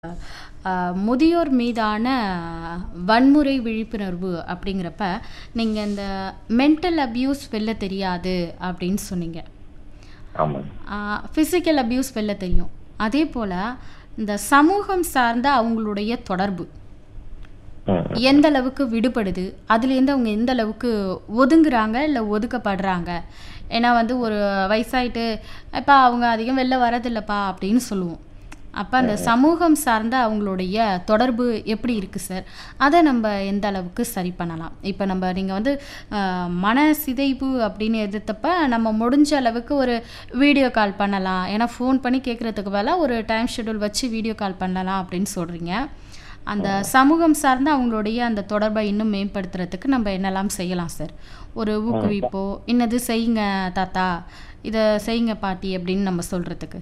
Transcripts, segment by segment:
அ முதியோர் மீதான வன்முறை விழிப்புணர்வு அப்படிங்கிறப்ப, நீங்க இந்த மென்டல் அபியூஸ் வெல்ல தெரியாது அப்படின்னு சொன்னீங்க. ஆமாங்க. ஆ ஃபிசிக்கல் அபியூஸ் வெல்ல தெரியும். அதேபோல இந்த சமூகம் சார்ந்த அவங்களுடைய தொடர்பு. ம், ம். எந்த அளவுக்கு விடுபடுது? அதுலேருந்து அவங்க எந்த அளவுக்கு ஒதுங்குறாங்க, இல்ல ஒதுக்கப்படுறாங்க? ஏன்னா வந்து ஒரு வயசாயிட்டு, "எப்பா அவங்க அதிகம் வெளில வரதில்லப்பா" அப்படின்னு சொல்லுவோம். அப்ப அந்த சமூகம் சார்ந்த அவங்களுடைய தொடர்பு எப்படி இருக்கு சார்? அத நம்ப எந்த அளவுக்கு சரி பண்ணலாம்? இப்ப நம்ப நீங்க வந்து அ மன சிதைவு அப்படின்னு எதிர்த்தப்ப, நம்ம முடிஞ்ச அளவுக்கு ஒரு வீடியோ கால் பண்ணலாம். ஏன்னா ஃபோன் பண்ணி கேட்கறதுக்கு பதிலா ஒரு டைம் ஷெட்யூல் வச்சு வீடியோ கால் பண்ணலாம் அப்படின்னு சொல்றீங்க. அந்த சமூகம் சார்ந்த அவங்களுடைய அந்த தொடர்பை இன்னும் மேம்படுத்துறதுக்கு நம்ப என்னலாம் செய்யலாம் சார்? ஒரு ம். ஊக்குவிப்போ, "இன்னது செய்யுங்க தாத்தா, இத செய்யுங்க பாட்டி" அப்படின்னு நம்ம சொல்றதுக்கு.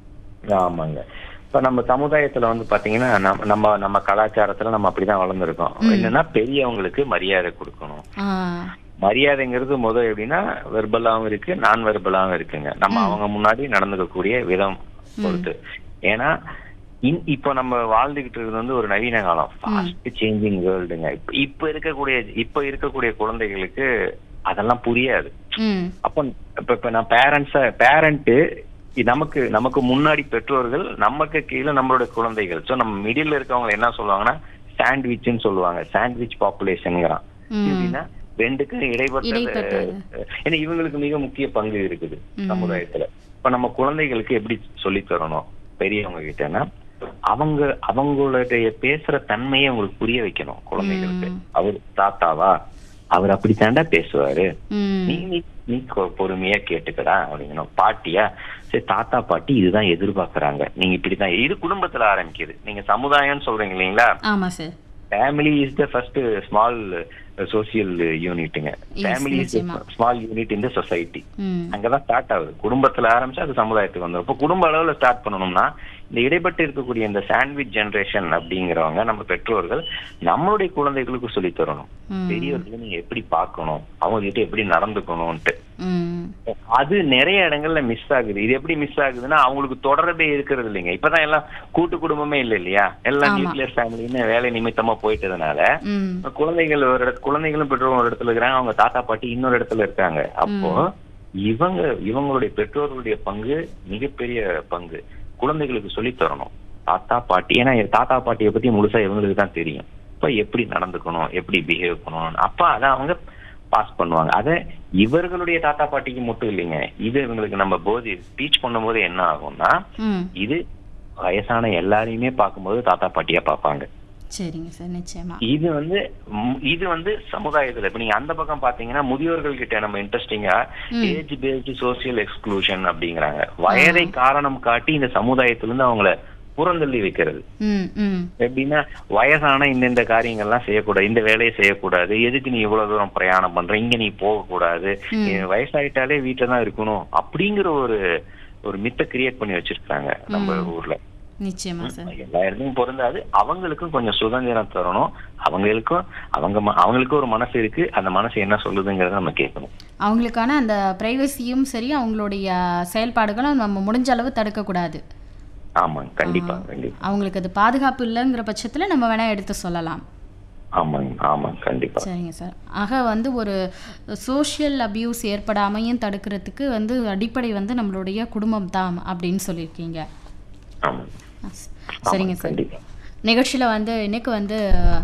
ஆமாங்க. இப்ப நம்ம சமுதாயத்துல வந்து பாத்தீங்கன்னா, நம் நம்ம நம்ம கலாச்சாரத்துல நம்ம அப்படிதான் வளர்ந்துருக்கோம். ம். என்னன்னா பெரியவங்களுக்கு மரியாதை குடுக்கணும். ஆ. மரியாதைங்கிறது மொத எப்படின்னா, வெர்பலாவும் இருக்கு, நான் வெர்பலாவும் இருக்குங்க. நம்ம ம். அவங்க முன்னாடி நடந்துக்கக்கூடிய விதம் ம். பொறுத்து. ஏன்னா, இன் இப்போ நம்ம வாழ்ந்துகிட்டு இருக்கிறது வந்து ஒரு நவீன காலம். ம். ஃபாஸ்ட் சேஞ்சிங் வேர்ல்டுங்க. இப்ப இப்ப இருக்கக்கூடிய இப்ப இருக்கக்கூடிய குழந்தைகளுக்கு அதெல்லாம் புரியாது. ம். அப்ப இப்ப இப்ப நான் பேரண்ட்ஸ பேரண்ட்டு நமக்கு நமக்கு முன்னாடி பெற்றோர்கள், நமக்கு கீழ நம்மளோட குழந்தைகள். சோ நம்ம மிடில்ல இருக்கவங்க என்ன சொல்லுவாங்கன்னா, சாண்ட்விச்ன்னு சொல்லுவாங்க. சாண்ட்விச் பாப்புலேஷன்ங்கிறான். ம். எப்படின்னா 2க்கும் இடைப்பட்டது இடைப்பட்டது. ஏன்னா இவங்களுக்கு மிக முக்கிய பங்கு இருக்குது ம். சமுதாயத்துல. இப்ப நம்ம குழந்தைகளுக்கு எப்படி சொல்லித் தரணும் பெரியவங்க கிட்டன்னா, அவங்க அவங்களுடைய பேசுற தன்மையை அவங்களுக்கு புரிய வைக்கணும் குழந்தைகளுக்கு. ம். அவர் தாத்தாவா? அவர் அப்படித்தாண்டா பேசுவாரு. நீ ம். நீ நீ கொ- பொறுமையா கேட்டுக்கடா அப்படிங்கணும். பாட்டியா? சரி தாத்தா பாட்டி இதுதான் எதிர்பார்க்கறாங்க. நீங்க இப்படிதான் இது குடும்பத்துல ஆரம்பிக்குது. நீங்க சமுதாயம்னு சொல்றீங்க இல்லைங்களா? ஆமா sir. Family is the first small social யூனிட்டுங்க. Yes, ஃபேமிலி இஸ் நிச்சயமா. Small unit in the society. ம். அங்கதான் ஸ்டார்ட் ஆகுது. குடும்பத்துல ஆரம்பிச்சு அது சமுதாயத்துக்கு வந்துரும். இப்போ குடும்ப அளவுல ஸ்டார்ட் பண்ணணும்னா, இந்த இடைப்பட்டு இருக்கக்கூடிய இந்த சாண்ட்விச் ஜெனரேஷன் அப்படிங்கிறவங்க நம்ம பெற்றோர்கள் நம்மளுடைய குழந்தைகளுக்கு சொல்லித் தரணும். ம். பெரியவர்களை நீங்க எப்படி பார்க்கணும், அவங்க கிட்ட எப்படி நடந்துக்கணும்ட்டு. ம். அது நிறைய இடங்கள்ல மிஸ் ஆகுது. இது எப்படி மிஸ் ஆகுதுன்னா, அவங்களுக்கு தொடர்பே இருக்கிறது இல்லைங்க. இப்பதான் எல்லாம் கூட்டு குடும்பமே இல்ல இல்லையா? எல்லாம் ஆமா. நியூக்ளியர் ஃபேமிலின்னு வேலை நிமித்தமா போயிட்டதுனால, ம். குழந்தைகள் ஒரு இடத்து குழந்தைகளும் பெற்றோரும் ஒரு இடத்துல இருக்கிறாங்க. அவங்க தாத்தா பாட்டி இன்னொரு இடத்துல இருக்காங்க. அப்போ இவங்க இவங்களுடைய பெற்றோர்களுடைய பங்கு மிகப்பெரிய பங்கு. குழந்தைகளுக்கு சொல்லித் தரணும். தாத்தா பாட்டி ஏன்னா தாத்தா பாட்டியை பத்தி முழுசா இவங்களுக்கு தான் தெரியும். இப்ப எப்படி நடந்துக்கணும், எப்படி பிஹேவ் பண்ணணும். அப்ப அதை அவங்க பாஸ் பண்ணுவாங்க. அத இவர்களுடைய தாத்தா பாட்டிக்கு மட்டும் இல்லைங்க. இது இவங்களுக்கு நம்ம போதி டீச் பண்ணும்போது என்ன ஆகும்னா, ம். இது வயசான எல்லாரையுமே பார்க்கும்போது தாத்தா பாட்டியா பார்ப்பாங்க. சரிங்க சார். நிச்சயமா. இது வந்து ம், இது வந்து சமுதாயத்துல இப்ப நீங்க அந்த பக்கம் பாத்தீங்கன்னா முதியோர்கள் கிட்ட நம்ம இன்ட்ரெஸ்டிங்கா ம். ஏஜ் பேஸ்டு சோசியல் எக்ஸ்க்ளூஷன் அப்படிங்கிறாங்க வயதை காரணம் காட்டி இந்த சமுதாயத்துல இருந்து அவங்கள புறந்தள்ளி வைக்கிறது ம். ம். எப்படின்னா வயசான இந்த இந்த காரியங்கள்லாம் செய்யக்கூடாது இந்த வேலையை செய்யக்கூடாது எதுக்கு நீ இவ்வளவு தூரம் பிரயாணம் பண்ற இங்க நீ போக கூடாது ம். நீ வயசாயிட்டாலே வீட்டுல தான் இருக்கணும் அப்படிங்கிற ஒரு ஒரு மித்த கிரியேட் பண்ணி வச்சிருக்காங்க நம்ம ம். ஊர்ல நிச்சயமா சார். எல்லா இடத்துக்கும் பொருந்தாது அவங்களுக்கும் கொஞ்சம் சுதந்திரம் தரணும் அவங்களுக்கும் அவங்க ம- அவங்களுக்கும் ஒரு மனசு இருக்கு அந்த மனசு என்ன சொல்லுதுங்கிறத நம்ம கேட்கணும் அவங்களுக்கான அந்த பிரைவசியும் சரி, அவங்களுடைய செயல்பாடுகளும் நம்ம முடிஞ்ச அளவு தடுக்கக்கூடாது. ஆமாங்க கண்டிப்பா கண்டிப்பா அவங்களுக்கு அது பாதுகாப்பு இல்லைங்கிற பட்சத்துல நம்ம வேணா எடுத்து சொல்லலாம். ஆமாங்க ஆமாங்க கண்டிப்பா சரிங்க சார். ஆக வந்து ஒரு சோஷியல் அபியூஸ் ஏற்படாமையும் தடுக்கிறதுக்கு வந்து அடிப்படை வந்து நம்மளுடைய குடும்பம் தான் அப்படின்னு சொல்லியிருக்கீங்க. ஆமாங்க ஆ, ஸ்- சரிங்க ஆமாங்க சார். கண்டிப்பா நிகழ்ச்சியில் வந்து இன்னைக்கு வந்து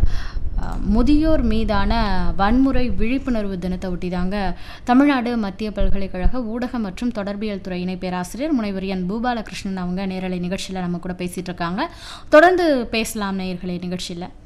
அஹ், முதியோர் மீதான வன்முறை விழிப்புணர்வு தினத்தை ஒட்டி தாங்க தமிழ்நாடு மத்திய பல்கலைக்கழக ஊடக மற்றும் தொடர்பியல் துறை இணை பேராசிரியர் முனைவர் என் பூபாலகிருஷ்ணன் அவங்க நேரலை நிகழ்ச்சியில் நம்ம கூட பேசிட்டு இருக்காங்க. தொடர்ந்து பேசலாம் நேயர்களே நிகழ்ச்சியில்.